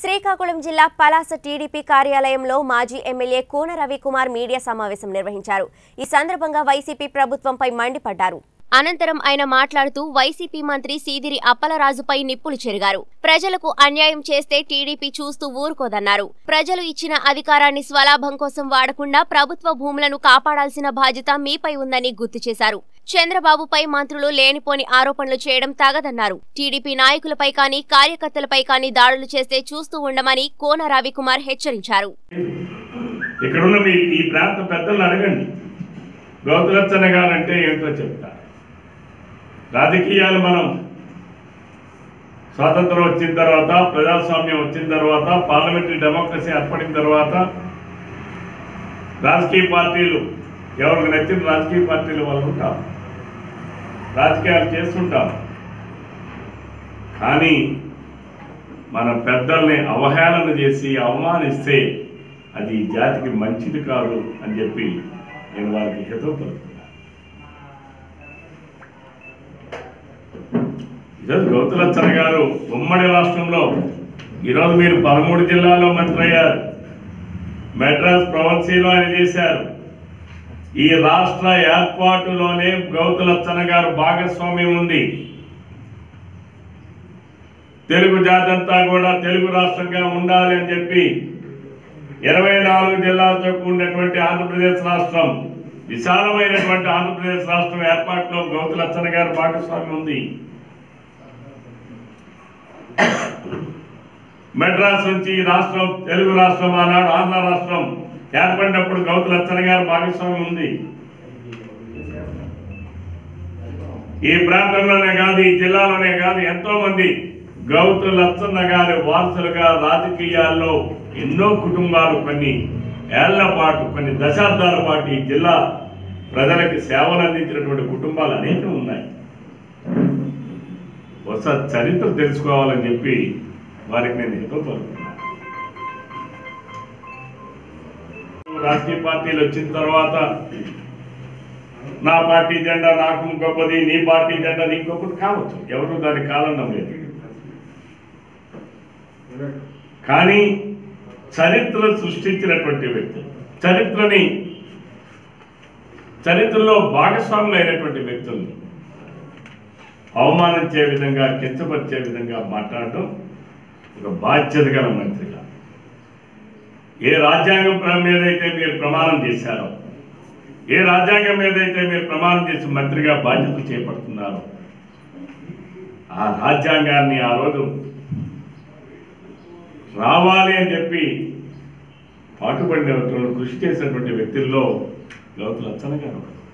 శ్రీకాకుళం జిల్లా పలాస టీడీపీ కార్యాలయంలో మాజీ ఎమ్మెల్యే కూన రవికుమార్ మీడియా సమావేశం నిర్వహించారు ఈ సందర్భంగా వైసీపీ ప్రభుత్వంపై మండిపడ్డారు అనంతరం ఆయన మాట్లాడుతూ వైసీపీ మంత్రి సీదిరి అప్పలరాజుపై నిప్పులు చెరిగారు ప్రజలకు అన్యాయం చేస్తే టీడీపీ చూస్తూ ఊరుకోదన్నారు ప్రజలు ఇచ్చిన అధికారాన్ని స్వలాభం కోసం వాడకుండా ప్రభుత్వ భూములను కాపాడాల్సిన బాధ్యత మీపై ఉందని గుర్తు చేశారు చంద్రబాబుపై మంత్రులు లేనిపోని ఆరోపణలు చేయడం తగదన్నారు టీడీపీ నాయకులపై కానీ కార్యకర్తలపై కానీ దాడులు చేస్తే చూస్తూ ఉండమని కోన రవికుమార్ హెచ్చరించారు ఇక్కడున్న మీ ఈ ప్రాంత పెద్దలను అడగండి గౌతులచ్చన్న గారంటే ఏంటో చెప్తా రాజకీయాలు మనం స్వాతంత్రం వచ్చిన తర్వాత ప్రజాస్వామ్యం వచ్చిన తర్వాత పార్లమెంటరీ డెమోక్రసీ ఏర్పడిన తర్వాత రాజకీయ పార్టీలు ఎవరికి నచ్చిన రాజకీయ పార్టీలు వాళ్ళు ఉంటాం రాజకీయాలు చేస్తుంటాం కానీ మన పెద్దల్ని అవహేళన చేసి అవమానిస్తే అది ఈ జాతికి మంచిది కాదు అని చెప్పి నేను వారికి హితవు పలుకుతున్నా ఈరోజు గౌతులచ్చన గారు ఉమ్మడి రాష్ట్రంలో ఈరోజు మీరు పదమూడు జిల్లాల్లో మంత్రి అయ్యారు మెడ్రాస్ ప్రొవెన్సీలో ఆయన చేశారు ఈ రాష్ట్ర ఏర్పాటులోనే గౌతులచ్చన గారు భాగస్వామ్యం ఉంది తెలుగు జాతి అంతా కూడా తెలుగు రాష్ట్రంగా ఉండాలి అని చెప్పి ఇరవై నాలుగు జిల్లాలతో కూడినటువంటి ఆంధ్రప్రదేశ్ రాష్ట్రం విశాలమైనటువంటి ఆంధ్రప్రదేశ్ రాష్ట్రం ఏర్పాటులో గౌతులచ్చన గారి భాగస్వామ్యం ఉంది మెడ్రాస్ నుంచి ఈ రాష్ట్రం తెలుగు రాష్ట్రం ఆనాడు ఆంధ్ర రాష్ట్రం ఏర్పడినప్పుడు గౌతులచ్చన గారి భాగస్వామ్యం ఉంది ఈ ప్రాంతంలోనే కాదు ఈ జిల్లాలోనే కాదు ఎంతో మంది గౌతు లచ్చన్న గారి వారసులుగా రాజకీయాల్లో ఎన్నో కుటుంబాలు కొన్ని ఏళ్ల పాటు కొన్ని దశాబ్దాల పాటు ఈ జిల్లా ప్రజలకి సేవలు అందించినటువంటి కుటుంబాలు అనేకం ఉన్నాయి ఒకసారి చరిత్ర తెలుసుకోవాలని చెప్పి వారికి నేను ఎంతో పలుకుతున్నాను రాజకీయ పార్టీలు వచ్చిన తర్వాత నా పార్టీ జెండా నాకు గొప్పది నీ పార్టీ జెండా నీకు గొప్పది కావచ్చు ఎవరు దాన్ని కాదనడం లేదు కానీ చరిత్ర సృష్టించినటువంటి వ్యక్తి చరిత్రని చరిత్రలో భాగస్వాములు అయినటువంటి వ్యక్తుల్ని అవమానించే విధంగా కించపరిచే విధంగా మాట్లాడడం ఒక బాధ్యత గల మంత్రిగా ఏ రాజ్యాంగం ప్ర- మీదైతే మీరు ప్రమాణం చేశారో ఏ రాజ్యాంగం మీదైతే మీరు ప్రమాణం చేసి మంత్రిగా బాధ్యతలు చేపడుతున్నారో ఆ రాజ్యాంగాన్ని ఆ రోజు రావాలి అని చెప్పి పాటుపడినటువంటి కృషి చేసినటువంటి వ్యక్తుల్లో గౌతు లచ్చన గారు ఒకరు.